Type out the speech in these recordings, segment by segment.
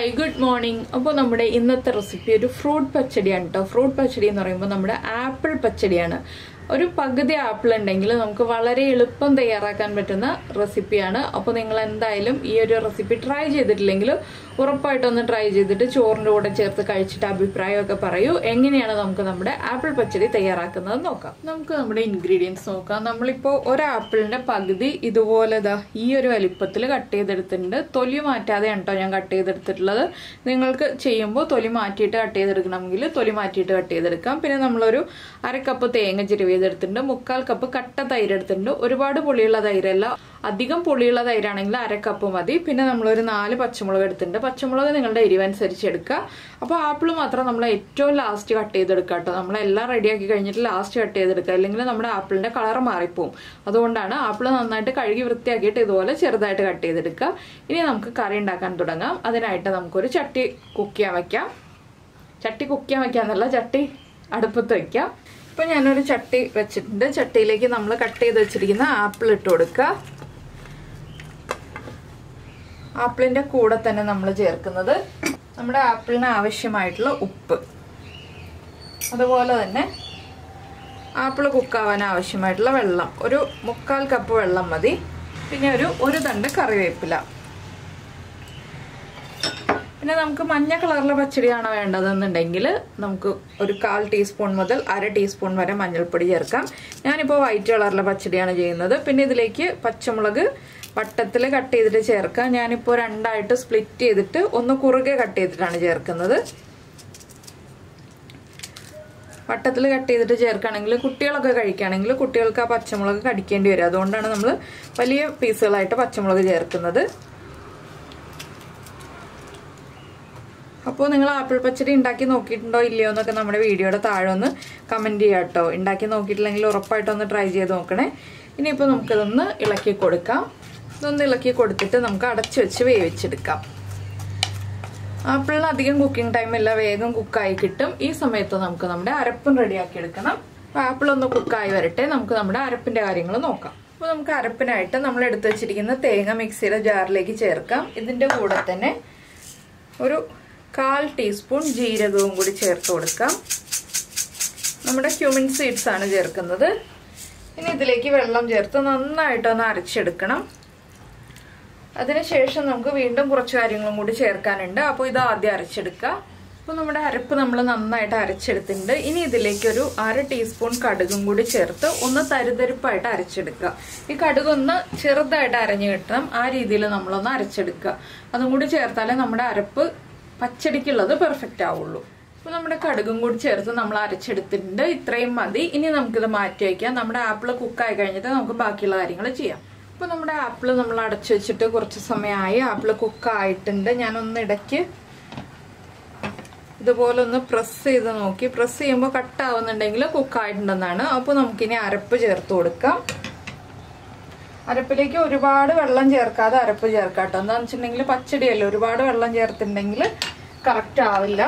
hi good morning അപ്പോൾ നമ്മുടെ ഇന്നത്തെ റെസിപ്പി ഒരു ഫ്രൂട്ട് പച്ചടിയാണ് കേട്ടോ ഫ്രൂട്ട് പച്ചടി എന്ന് പറയുമ്പോൾ നമ്മുടെ ആപ്പിൾ പച്ചടിയാണ് ഒരു പകുതി ആപ്പിൾ ഉണ്ടെങ്കിൽ നമുക്ക് വളരെ എളുപ്പം തയ്യാറാക്കാൻ പറ്റുന്ന റെസിപ്പിയാണ് അപ്പോൾ നിങ്ങൾ എന്തായാലും ഈ ഒരു റെസിപ്പി ട്രൈ ചെയ്തിട്ടില്ലെങ്കിൽ ഉറപ്പായിട്ടൊന്ന് ട്രൈ ചെയ്തിട്ട് ചോറിൻ്റെ കൂടെ ചേർത്ത് കഴിച്ചിട്ട് അഭിപ്രായമൊക്കെ പറയൂ എങ്ങനെയാണ് നമുക്ക് നമ്മുടെ ആപ്പിൾ പച്ചടി തയ്യാറാക്കുന്നത് നോക്കാം നമുക്ക് നമ്മുടെ ഇൻഗ്രീഡിയൻസ് നോക്കാം നമ്മളിപ്പോൾ ഒരു ആപ്പിളിന്റെ പകുതി ഇതുപോലെ ദാ ഈ ഒരു വലിപ്പത്തിൽ കട്ട് ചെയ്തെടുത്തിട്ടുണ്ട് തൊലി മാറ്റാതെയാണ് കേട്ടോ ഞാൻ കട്ട് ചെയ്തെടുത്തിട്ടുള്ളത് നിങ്ങൾക്ക് ചെയ്യുമ്പോൾ തൊലി മാറ്റിയിട്ട് കട്ട് ചെയ്തെടുക്കണമെങ്കിൽ തൊലി മാറ്റിയിട്ട് കട്ട് ചെയ്തെടുക്കാം പിന്നെ നമ്മളൊരു അര കപ്പ് തേങ്ങ ചിരുവിയതെടുത്തിട്ടുണ്ട് മുക്കാൽ കപ്പ് കട്ട തൈര് എടുത്തിട്ടുണ്ട് ഒരുപാട് പുളിയുള്ള തൈരല്ല അധികം പുളിയുള്ള തൈരാണെങ്കിൽ അര കപ്പ് മതി പിന്നെ നമ്മളൊരു നാല് പച്ചമുളക് എടുത്തിട്ടുണ്ട് പച്ചമുളക് നിങ്ങളുടെ എരിവനുസരിച്ച് എടുക്കുക അപ്പോൾ ആപ്പിൾ മാത്രം നമ്മൾ ഏറ്റവും ലാസ്റ്റ് കട്ട് ചെയ്തെടുക്കുക കേട്ടോ നമ്മളെല്ലാം റെഡിയാക്കി കഴിഞ്ഞിട്ട് ലാസ്റ്റ് കട്ട് ചെയ്തെടുക്കുക അല്ലെങ്കിൽ നമ്മുടെ ആപ്പിളിന്റെ കളർ മാറിപ്പോവും അതുകൊണ്ടാണ് ആപ്പിൾ നന്നായിട്ട് കഴുകി വൃത്തിയാക്കിയിട്ട് ഇതുപോലെ ചെറുതായിട്ട് കട്ട് ചെയ്തെടുക്കുക ഇനി നമുക്ക് കറി ഉണ്ടാക്കാൻ തുടങ്ങാം അതിനായിട്ട് നമുക്കൊരു ചട്ടി കുക്ക് ചെയ്യാൻ വെക്കാം ചട്ടി കുക്ക് ചെയ്യാൻ വെക്കാന്നല്ല ചട്ടി അടുപ്പത്ത് വെക്കാം ഇപ്പൊ ഞാനൊരു ചട്ടി വെച്ചിട്ടുണ്ട് ചട്ടിയിലേക്ക് നമ്മൾ കട്ട് ചെയ്ത് വെച്ചിരിക്കുന്ന ആപ്പിൾ ഇട്ട് കൊടുക്കുക ആപ്പിളിന്റെ കൂടെ തന്നെ നമ്മൾ ചേർക്കുന്നത് നമ്മുടെ ആപ്പിളിന് ആവശ്യമായിട്ടുള്ള ഉപ്പ് അതുപോലെ തന്നെ ആപ്പിൾ കുക്കാവാൻ ആവശ്യമായിട്ടുള്ള വെള്ളം ഒരു മുക്കാൽ കപ്പ് വെള്ളം മതി പിന്നെ ഒരു ഒരു തണ്ട് കറിവേപ്പില പിന്നെ നമുക്ക് മഞ്ഞ കളറിലെ പച്ചടിയാണ് വേണ്ടതെന്നുണ്ടെങ്കിൽ നമുക്ക് ഒരു കാൽ ടീസ്പൂൺ മുതൽ അര ടീസ്പൂൺ വരെ മഞ്ഞൾപ്പൊടി ചേർക്കാം ഞാനിപ്പോൾ വൈറ്റ് കളറിലെ പച്ചടിയാണ് ചെയ്യുന്നത് പിന്നെ ഇതിലേക്ക് പച്ചമുളക് വട്ടത്തിൽ കട്ട് ചെയ്തിട്ട് ചേർക്കാം ഞാനിപ്പോൾ രണ്ടായിട്ട് സ്പ്ലിറ്റ് ചെയ്തിട്ട് ഒന്ന് കുറുകെ കട്ട് ചെയ്തിട്ടാണ് ചേർക്കുന്നത് വട്ടത്തിൽ കട്ട് ചെയ്തിട്ട് ചേർക്കുകയാണെങ്കിൽ കുട്ടികളൊക്കെ കഴിക്കുകയാണെങ്കിൽ കുട്ടികൾക്ക് ആ പച്ചമുളക് കടിക്കേണ്ടി വരും അതുകൊണ്ടാണ് നമ്മൾ വലിയ പീസുകളായിട്ട് പച്ചമുളക് ചേർക്കുന്നത് അപ്പോൾ നിങ്ങൾ ആപ്പിൾ പച്ചടി ഉണ്ടാക്കി നോക്കിയിട്ടുണ്ടോ ഇല്ലയോ എന്നൊക്കെ നമ്മുടെ വീഡിയോയുടെ താഴെ ഒന്ന് കമൻറ്റ് ചെയ്യാം കേട്ടോ ഉണ്ടാക്കി നോക്കിയിട്ടില്ലെങ്കിൽ ഉറപ്പായിട്ടൊന്ന് ട്രൈ ചെയ്ത് നോക്കണേ ഇനിയിപ്പോൾ നമുക്കിതൊന്ന് ഇളക്കി കൊടുക്കാം ഇതൊന്ന് ഇളക്കി കൊടുത്തിട്ട് നമുക്ക് അടച്ചു വെച്ച് വേവിച്ചെടുക്കാം ആപ്പിളിന് അധികം കുക്കിംഗ് ടൈം ഇല്ല വേഗം കുക്കായി കിട്ടും ഈ സമയത്ത് നമുക്ക് നമ്മുടെ അരപ്പും റെഡിയാക്കി എടുക്കണം ആപ്പിൾ ഒന്ന് കുക്കായി വരട്ടെ നമുക്ക് നമ്മുടെ അരപ്പിന്റെ കാര്യങ്ങൾ നോക്കാം അപ്പോൾ നമുക്ക് അരപ്പിനായിട്ട് നമ്മൾ എടുത്തു വെച്ചിരിക്കുന്ന തേങ്ങ മിക്സിയുടെ ജാറിലേക്ക് ചേർക്കാം ഇതിന്റെ കൂടെ തന്നെ ഒരു കാൽ ടീസ്പൂൺ ജീരകവും കൂടി ചേർത്ത് കൊടുക്കാം നമ്മുടെ ക്യൂമിൻ സീഡ്സ് ആണ് ചേർക്കുന്നത് ഇനി ഇതിലേക്ക് വെള്ളം ചേർത്ത് നന്നായിട്ടൊന്ന് അരച്ചെടുക്കണം അതിനുശേഷം നമുക്ക് വീണ്ടും കുറച്ച് കാര്യങ്ങളും കൂടി ചേർക്കാനുണ്ട് അപ്പോൾ ഇത് ആദ്യം അരച്ചെടുക്കുക അപ്പോൾ നമ്മുടെ അരപ്പ് നമ്മൾ നന്നായിട്ട് അരച്ചെടുത്തിട്ടുണ്ട് ഇനി ഇതിലേക്ക് ഒരു അര ടീസ്പൂൺ കടുകും കൂടി ചേർത്ത് ഒന്ന് തരിതരിപ്പായിട്ട് അരച്ചെടുക്കുക ഈ കടുക് ഒന്ന് ചെറുതായിട്ട് അരഞ്ഞു കിട്ടണം ആ രീതിയിൽ നമ്മളൊന്ന് അരച്ചെടുക്കുക അതും കൂടി ചേർത്താലേ നമ്മുടെ അരപ്പ് പച്ചടിക്കുള്ളത് പെർഫെക്റ്റ് ആവുള്ളൂ അപ്പോൾ നമ്മുടെ കടുകും കൂടി ചേർത്ത് നമ്മൾ അരച്ചെടുത്തിട്ടുണ്ട് ഇത്രയും മതി ഇനി നമുക്കിത് മാറ്റി വയ്ക്കാം നമ്മുടെ ആപ്പിൾ കുക്കായി കഴിഞ്ഞിട്ട് നമുക്ക് ബാക്കിയുള്ള കാര്യങ്ങൾ ചെയ്യാം അപ്പോൾ നമ്മുടെ ആപ്പിൾ നമ്മൾ അടച്ചു വെച്ചിട്ട് കുറച്ച് സമയമായി ആപ്പിൾ കുക്കായിട്ടുണ്ട് ഞാനൊന്ന് ഇടയ്ക്ക് ഇതുപോലെ ഒന്ന് പ്രസ് ചെയ്ത് നോക്കി പ്രസ് ചെയ്യുമ്പോൾ കട്ടാവുന്നുണ്ടെങ്കിൽ കുക്കായിട്ടുണ്ടെന്നാണ് അപ്പോൾ നമുക്കിനി അരപ്പ് ചേർത്ത് കൊടുക്കാം അരപ്പിലേക്ക് ഒരുപാട് വെള്ളം ചേർക്കാതെ അരപ്പ് ചേർക്കാം കേട്ടോ എന്താണെന്ന് വെച്ചിട്ടുണ്ടെങ്കിൽ പച്ചടിയല്ലേ ഒരുപാട് വെള്ളം ചേർത്തിട്ടുണ്ടെങ്കിൽ കറക്റ്റ് ആവില്ല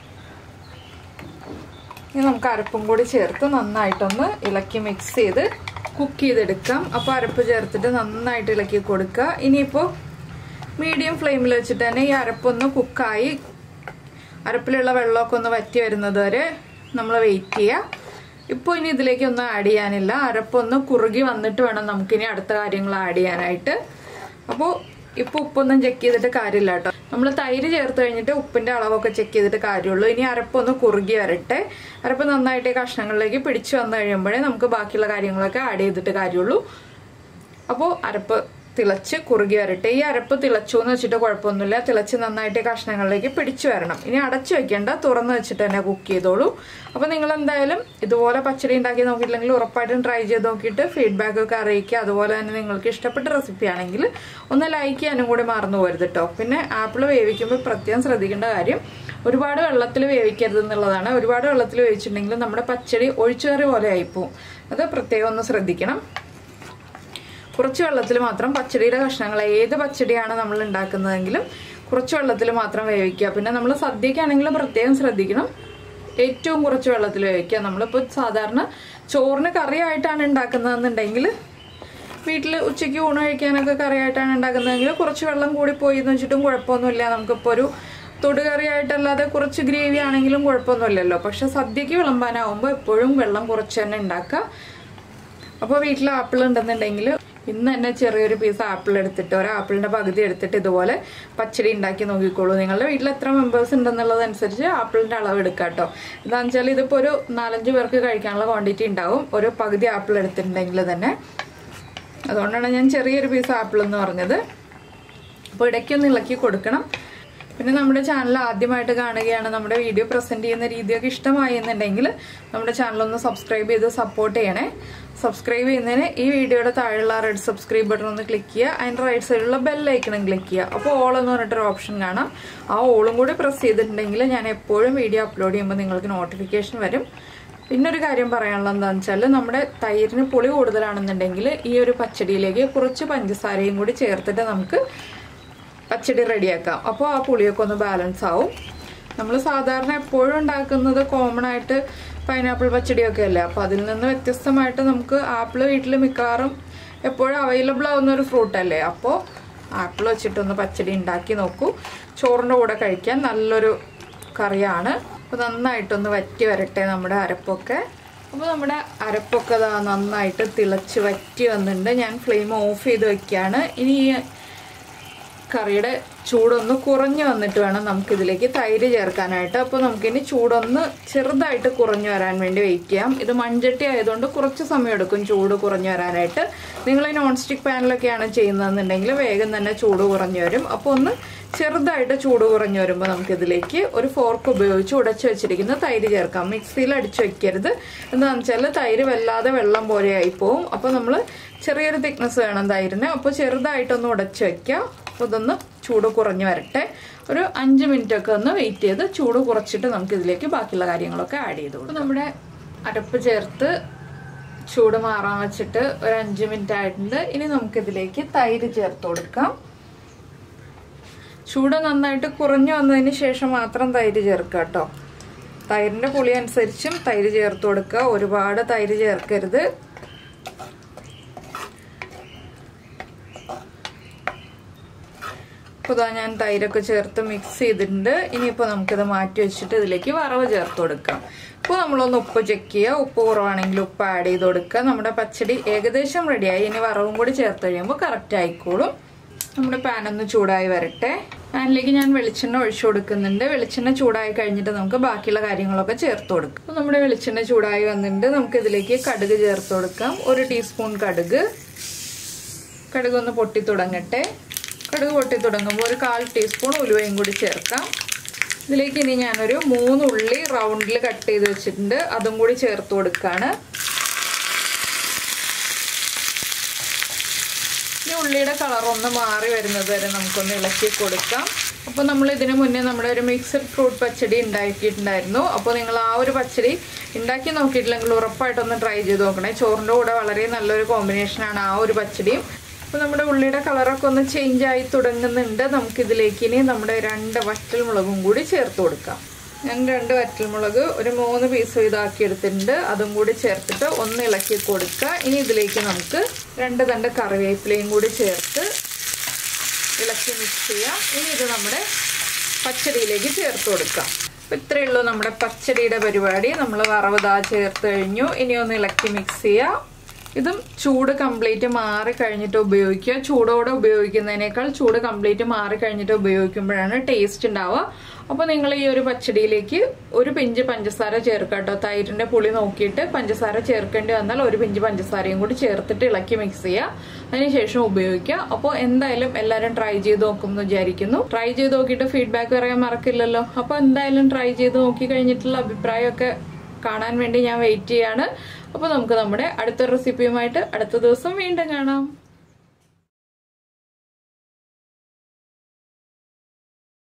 ഇനി നമുക്ക് അരപ്പും കൂടി ചേർത്ത് നന്നായിട്ടൊന്ന് ഇളക്കി മിക്സ് ചെയ്ത് കുക്ക് ചെയ്തെടുക്കാം അപ്പോൾ അരപ്പ് ചേർത്തിട്ട് നന്നായിട്ട് ഇളക്കി കൊടുക്കുക ഇനിയിപ്പോൾ മീഡിയം ഫ്ലെയിമിൽ വെച്ചിട്ട് തന്നെ ഈ അരപ്പൊന്ന് കുക്കായി അരപ്പിലുള്ള വെള്ളമൊക്കെ ഒന്ന് വറ്റി വരുന്നത് വരെ നമ്മൾ വെയിറ്റ് ചെയ്യുക ഇപ്പോൾ ഇനി ഇതിലേക്ക് ഒന്നും ആഡ് ചെയ്യാനില്ല അരപ്പൊന്ന് കുറുകി വന്നിട്ട് വേണം നമുക്കിനി അടുത്ത കാര്യങ്ങൾ ആഡ് ചെയ്യാനായിട്ട് അപ്പോൾ ഇപ്പോൾ ഉപ്പൊന്നും ചെക്ക് ചെയ്തിട്ട് കാര്യമില്ല കേട്ടോ നമ്മൾ തൈര് ചേർത്ത് കഴിഞ്ഞിട്ട് ഉപ്പിന്റെ അളവൊക്കെ ചെക്ക് ചെയ്തിട്ട് കാര്യമുള്ളൂ ഇനി അരപ്പൊന്ന് കുറുകി വരട്ടെ അരപ്പ് നന്നായിട്ട് കഷ്ണങ്ങളിലേക്ക് പിടിച്ചു വന്നു കഴിയുമ്പോഴേ നമുക്ക് ബാക്കിയുള്ള കാര്യങ്ങളൊക്കെ ആഡ് ചെയ്തിട്ട് കാര്യമുള്ളൂ അപ്പോൾ അരപ്പ് തിളച്ച് കുറുകി വരട്ടെ ഈ അരപ്പ് തിളച്ചു എന്ന് വെച്ചിട്ട് കുഴപ്പമൊന്നുമില്ല തിളച്ച് നന്നായിട്ട് കഷ്ണങ്ങളിലേക്ക് പിടിച്ചു വരണം ഇനി അടച്ചു വെക്കേണ്ട തുറന്ന് വെച്ചിട്ട് തന്നെ കുക്ക് ചെയ്തോളൂ അപ്പോൾ നിങ്ങൾ എന്തായാലും ഇതുപോലെ പച്ചടി ഉണ്ടാക്കി നോക്കിയില്ലെങ്കിൽ ഉറപ്പായിട്ടും ട്രൈ ചെയ്ത് നോക്കിയിട്ട് ഫീഡ്ബാക്ക് ഒക്കെ അറിയിക്കുക അതുപോലെ തന്നെ നിങ്ങൾക്ക് ഇഷ്ടപ്പെട്ട റെസിപ്പി ആണെങ്കിൽ ഒന്ന് ലൈക്ക് ചെയ്യാനും കൂടി മറന്നു പോരുത് കേട്ടോ പിന്നെ ആപ്പിൾ വേവിക്കുമ്പോൾ പ്രത്യേകം ശ്രദ്ധിക്കേണ്ട കാര്യം ഒരുപാട് വെള്ളത്തിൽ വേവിക്കരുത് എന്നുള്ളതാണ് ഒരുപാട് വെള്ളത്തിൽ വേവിച്ചിട്ടുണ്ടെങ്കിൽ നമ്മുടെ പച്ചടി ഒഴിച്ചുകറി പോലെ ആയിപ്പോവും അത് പ്രത്യേകം ഒന്ന് ശ്രദ്ധിക്കണം കുറച്ച് വെള്ളത്തിൽ മാത്രം പച്ചടിയുടെ കഷ്ണങ്ങൾ ഏത് പച്ചടിയാണ് നമ്മൾ ഉണ്ടാക്കുന്നതെങ്കിലും കുറച്ച് വെള്ളത്തിൽ മാത്രം വേവിക്കുക പിന്നെ നമ്മൾ സദ്യക്കാണെങ്കിൽ പ്രത്യേകം ശ്രദ്ധിക്കണം ഏറ്റവും കുറച്ച് വെള്ളത്തിൽ വേവിക്കുക നമ്മളിപ്പോൾ സാധാരണ ചോറിന് കറിയായിട്ടാണ് ഉണ്ടാക്കുന്നതെന്നുണ്ടെങ്കിൽ വീട്ടിൽ ഉച്ചയ്ക്ക് ഊണ് കഴിക്കാനൊക്കെ കറിയായിട്ടാണ് ഉണ്ടാക്കുന്നതെങ്കിൽ കുറച്ച് വെള്ളം കൂടി പോയി എന്ന് വെച്ചിട്ടും കുഴപ്പമൊന്നുമില്ല നമുക്കിപ്പോൾ ഒരു തൊടുകറിയായിട്ടല്ലാതെ കുറച്ച് ഗ്രേവി ആണെങ്കിലും കുഴപ്പമൊന്നുമില്ലല്ലോ പക്ഷെ സദ്യക്ക് വിളമ്പാനാവുമ്പോൾ എപ്പോഴും വെള്ളം കുറച്ച് തന്നെ ഉണ്ടാക്കുക അപ്പോൾ വീട്ടിൽ ആപ്പിൾ ഉണ്ടെന്നുണ്ടെങ്കിൽ ഇന്ന് തന്നെ ചെറിയൊരു പീസ് ആപ്പിൾ എടുത്തിട്ട് ഒരു ആപ്പിളിന്റെ പകുതി എടുത്തിട്ട് ഇതുപോലെ പച്ചടി ഉണ്ടാക്കി നോക്കിക്കോളൂ നിങ്ങളുടെ വീട്ടിൽ എത്ര മെമ്പേഴ്സ് ഉണ്ടെന്നുള്ളതനുസരിച്ച് ആപ്പിളിന്റെ അളവ് എടുക്കുക കേട്ടോ എന്താണെന്ന് വെച്ചാൽ ഇതിപ്പോൾ ഒരു നാലഞ്ച് പേർക്ക് കഴിക്കാനുള്ള ക്വാണ്ടിറ്റി ഉണ്ടാവും ഒരു പകുതി ആപ്പിൾ എടുത്തിട്ടുണ്ടെങ്കിൽ തന്നെ അതുകൊണ്ടാണ് ഞാൻ ചെറിയൊരു പീസ് ആപ്പിൾ എന്ന് പറഞ്ഞത് അപ്പോൾ ഇടയ്ക്കൊന്ന് ഇളക്കി കൊടുക്കണം പിന്നെ നമ്മുടെ ചാനൽ ആദ്യമായിട്ട് കാണുകയാണ് നമ്മുടെ വീഡിയോ പ്രസന്റ് ചെയ്യുന്ന രീതിയൊക്കെ ഇഷ്ടമായി എന്നുണ്ടെങ്കിൽ നമ്മുടെ ചാനൽ ഒന്ന് സബ്സ്ക്രൈബ് ചെയ്ത് സപ്പോർട്ട് ചെയ്യണേ സബ്സ്ക്രൈബ് ചെയ്യുന്നതിന് ഈ വീഡിയോയുടെ താഴെയുള്ള റെഡ് സബ്സ്ക്രൈബ് ബട്ടൺ ഒന്ന് ക്ലിക്ക് ചെയ്യുക അതിൻ്റെ റൈറ്റ് സൈഡിലുള്ള ബെല്ലൈക്കണം ക്ലിക്ക് ചെയ്യുക അപ്പോൾ ഓൾ എന്ന് പറഞ്ഞിട്ടൊരു ഓപ്ഷൻ കാണാം ആ ഓളും കൂടി പ്രസ് ചെയ്തിട്ടുണ്ടെങ്കിൽ ഞാൻ എപ്പോഴും വീഡിയോ അപ്ലോഡ് ചെയ്യുമ്പോൾ നിങ്ങൾക്ക് നോട്ടിഫിക്കേഷൻ വരും പിന്നെ ഒരു കാര്യം പറയാനുള്ളത് എന്താണെന്ന് വെച്ചാൽ നമ്മുടെ തൈരിന് പുളി കൂടുതലാണെന്നുണ്ടെങ്കിൽ ഈ ഒരു പച്ചടിയിലേക്ക് കുറച്ച് പഞ്ചസാരയും കൂടി ചേർത്തിട്ട് നമുക്ക് പച്ചടി റെഡിയാക്കാം അപ്പോൾ ആ പുളിയൊക്കെ ഒന്ന് ബാലൻസ് ആവും നമ്മൾ സാധാരണ എപ്പോഴും ഉണ്ടാക്കുന്നത് കോമൺ ആയിട്ട് പൈനാപ്പിൾ പച്ചടിയൊക്കെ അല്ലേ അപ്പോൾ അതിൽ നിന്ന് വ്യത്യസ്തമായിട്ട് നമുക്ക് ആപ്പിൾ വീട്ടിൽ മിക്കവാറും എപ്പോഴും അവൈലബിൾ ആവുന്ന ഒരു ഫ്രൂട്ട് അല്ലേ അപ്പോൾ ആപ്പിൾ വെച്ചിട്ടൊന്ന് പച്ചടി ഉണ്ടാക്കി നോക്കൂ ചോറിൻ്റെ കൂടെ കഴിക്കാൻ നല്ലൊരു കറിയാണ് അപ്പോൾ നന്നായിട്ടൊന്ന് വറ്റി വരട്ടെ നമ്മുടെ അരപ്പൊക്കെ അപ്പോൾ നമ്മുടെ അരപ്പൊക്കെ ദാ നന്നായിട്ട് തിളച്ച് വറ്റി വന്നിട്ടുണ്ട് ഞാൻ ഫ്ലെയിം ഓഫ് ചെയ്ത് വെക്കുകയാണ് ഇനി ഈ കറിയുടെ ചൂടൊന്ന് കുറഞ്ഞു വന്നിട്ട് വേണം നമുക്കിതിലേക്ക് തൈര് ചേർക്കാനായിട്ട് അപ്പോൾ നമുക്കിനി ചൂടൊന്ന് ചെറുതായിട്ട് കുറഞ്ഞു വരാൻ വേണ്ടി വെയിറ്റ് ചെയ്യാം ഇത് മൺചട്ടി ആയതുകൊണ്ട് കുറച്ച് സമയം എടുക്കും ചൂട് കുറഞ്ഞു വരാനായിട്ട് നിങ്ങൾ നോൺ സ്റ്റിക്ക് പാനിലൊക്കെയാണ് ചെയ്യുന്നതെന്നുണ്ടെങ്കിൽ വേഗം തന്നെ ചൂട് കുറഞ്ഞു വരും അപ്പോൾ ഒന്ന് ചെറുതായിട്ട് ചൂട് കുറഞ്ഞു വരുമ്പോൾ നമുക്കിതിലേക്ക് ഒരു ഫോർക്ക് ഉപയോഗിച്ച് ഉടച്ചു വെച്ചിരിക്കുന്ന തൈര് ചേർക്കാം മിക്സിയിൽ അടിച്ചു വെക്കരുത് എന്താണെന്ന് വെച്ചാൽ തൈര് വല്ലാതെ വെള്ളം പോലെ ആയി പോവും അപ്പോൾ നമ്മൾ ചെറിയൊരു തിക്നെസ് വേണം തൈരിന് അപ്പോൾ ചെറുതായിട്ടൊന്ന് ഉടച്ചു വെക്കാം അപ്പോൾ ഇതൊന്ന് ചൂട് കുറഞ്ഞു വരട്ടെ ഒരു അഞ്ച് മിനിറ്റ് ഒക്കെ ഒന്ന് വെയിറ്റ് ചെയ്ത് ചൂട് കുറച്ചിട്ട് നമുക്ക് ഇതിലേക്ക് ബാക്കിയുള്ള കാര്യങ്ങളൊക്കെ ആഡ് ചെയ്ത് കൊടുക്കും നമ്മുടെ അരപ്പ് ചേർത്ത് ചൂട് മാറാൻ വെച്ചിട്ട് ഒരു അഞ്ച് മിനിറ്റ് ആയിട്ടുണ്ട് ഇനി നമുക്കിതിലേക്ക് തൈര് ചേർത്ത് കൊടുക്കാം ചൂട് നന്നായിട്ട് കുറഞ്ഞു വന്നതിന് ശേഷം മാത്രം തൈര് ചേർക്കുക കേട്ടോ തൈരിന്റെ പുളി അനുസരിച്ചും തൈര് ചേർത്ത് കൊടുക്കുക ഒരുപാട് തൈര് ചേർക്കരുത് അപ്പോൾ ഇതാ ഞാൻ തൈരൊക്കെ ചേർത്ത് മിക്സ് ചെയ്തിട്ടുണ്ട് ഇനിയിപ്പോൾ നമുക്കിത് മാറ്റി വെച്ചിട്ട് ഇതിലേക്ക് വറവ് ചേർത്ത് കൊടുക്കാം ഇപ്പോൾ നമ്മളൊന്ന് ഉപ്പ് ചെക്ക് ചെയ്യുക ഉപ്പ് കുറവാണെങ്കിൽ ഉപ്പ് ആഡ് ചെയ്ത് കൊടുക്കുക നമ്മുടെ പച്ചടി ഏകദേശം റെഡിയായി ഇനി വറവും കൂടി ചേർത്ത് കഴിയുമ്പോൾ കറക്റ്റ് ആയിക്കോളും നമ്മുടെ പാൻ ഒന്ന് ചൂടായി വരട്ടെ പാനിലേക്ക് ഞാൻ വെളിച്ചെണ്ണ ഒഴിച്ചു കൊടുക്കുന്നുണ്ട് വെളിച്ചെണ്ണ ചൂടായി കഴിഞ്ഞിട്ട് നമുക്ക് ബാക്കിയുള്ള കാര്യങ്ങളൊക്കെ ചേർത്ത് കൊടുക്കാം അപ്പോൾ നമ്മുടെ വെളിച്ചെണ്ണ ചൂടായി വന്നിട്ടുണ്ട് നമുക്ക് ഇതിലേക്ക് കടുക് ചേർത്ത് കൊടുക്കാം ഒരു ടീസ്പൂൺ കടുക് കടുക് ഒന്ന് പൊട്ടി തുടങ്ങട്ടെ കടുക് പൊട്ടി തുടങ്ങുമ്പോൾ ഒരു കാൽ ടീസ്പൂൺ ഉലുവയും കൂടി ചേർക്കാം ഇതിലേക്ക് ഇനി ഞാനൊരു മൂന്ന് ഉള്ളി റൗണ്ടിൽ കട്ട് ചെയ്ത് വെച്ചിട്ടുണ്ട് അതും കൂടി ചേർത്ത് കൊടുക്കുകയാണ് ഈ ഉള്ളിയുടെ കളർ ഒന്ന് മാറി വരുന്നത് വരെ നമുക്കൊന്ന് ഇളക്കി കൊടുക്കാം അപ്പോൾ നമ്മൾ ഇതിനു മുന്നേ നമ്മുടെ ഒരു മിക്സഡ് ഫ്രൂട്ട് പച്ചടി ഉണ്ടാക്കിയിട്ടുണ്ടായിരുന്നു അപ്പോൾ നിങ്ങൾ ആ ഒരു പച്ചടി ഉണ്ടാക്കി നോക്കിയിട്ടില്ലെങ്കിൽ ഉറപ്പായിട്ടൊന്ന് ട്രൈ ചെയ്ത് നോക്കണേ ചോറിൻ്റെ കൂടെ വളരെ നല്ലൊരു കോമ്പിനേഷനാണ് ആ ഒരു പച്ചടിയും അപ്പോൾ നമ്മുടെ ഉള്ളിയുടെ കളറൊക്കെ ഒന്ന് ചേഞ്ച് ആയി തുടങ്ങുന്നുണ്ട് നമുക്കിതിലേക്ക് ഇനി നമ്മുടെ രണ്ട് വറ്റൽ മുളകും കൂടി ചേർത്ത് കൊടുക്കാം ഞാൻ രണ്ട് വറ്റൽമുളക് ഒരു മൂന്ന് പീസ് ഇതാക്കി എടുത്തിട്ടുണ്ട് അതും കൂടി ചേർത്തിട്ട് ഒന്ന് ഇളക്കി കൊടുക്കുക ഇനി ഇതിലേക്ക് നമുക്ക് രണ്ട് തണ്ട് കറിവേപ്പിലയും കൂടി ചേർത്ത് ഇളക്കി മിക്സ് ചെയ്യാം ഇനി ഇത് നമ്മുടെ പച്ചടിയിലേക്ക് ചേർത്ത് കൊടുക്കാം അപ്പം ഇത്രയേ ഉള്ളൂ നമ്മുടെ പച്ചടിയുടെ പരിപാടി നമ്മൾ വറവതാ ചേർത്ത് കഴിഞ്ഞു ഇനി ഒന്ന് ഇളക്കി മിക്സ് ചെയ്യാം ഇതും ചൂട് കംപ്ലീറ്റ് മാറി കഴിഞ്ഞിട്ട് ഉപയോഗിക്കുക ചൂടോടെ ഉപയോഗിക്കുന്നതിനേക്കാൾ ചൂട് കംപ്ലീറ്റ് മാറി കഴിഞ്ഞിട്ട് ഉപയോഗിക്കുമ്പോഴാണ് ടേസ്റ്റ് ഉണ്ടാവുക അപ്പോൾ നിങ്ങൾ ഈ ഒരു പച്ചടിയിലേക്ക് ഒരു പിഞ്ച് പഞ്ചസാര ചേർക്കുക കേട്ടോ തൈരിൻ്റെ പുളി നോക്കിയിട്ട് പഞ്ചസാര ചേർക്കേണ്ടി വന്നാൽ ഒരു പിഞ്ച് പഞ്ചസാരയും കൂടി ചേർത്തിട്ട് ഇളക്കി മിക്സ് ചെയ്യുക അതിനുശേഷം ഉപയോഗിക്കുക അപ്പോൾ എന്തായാലും എല്ലാവരും ട്രൈ ചെയ്ത് നോക്കും എന്ന് വിചാരിക്കുന്നു ട്രൈ ചെയ്ത് നോക്കിയിട്ട് ഫീഡ്ബാക്ക് പറയാൻ മറക്കില്ലല്ലോ അപ്പോൾ എന്തായാലും ട്രൈ ചെയ്ത് നോക്കി കഴിഞ്ഞിട്ടുള്ള അഭിപ്രായമൊക്കെ കാണാൻ വേണ്ടി ഞാൻ വെയിറ്റ് ചെയ്യാണ് അപ്പോൾ നമുക്ക് നമ്മുടെ അടുത്ത റെസിപ്പിയുമായിട്ട് അടുത്ത ദിവസം വീണ്ടും കാണാം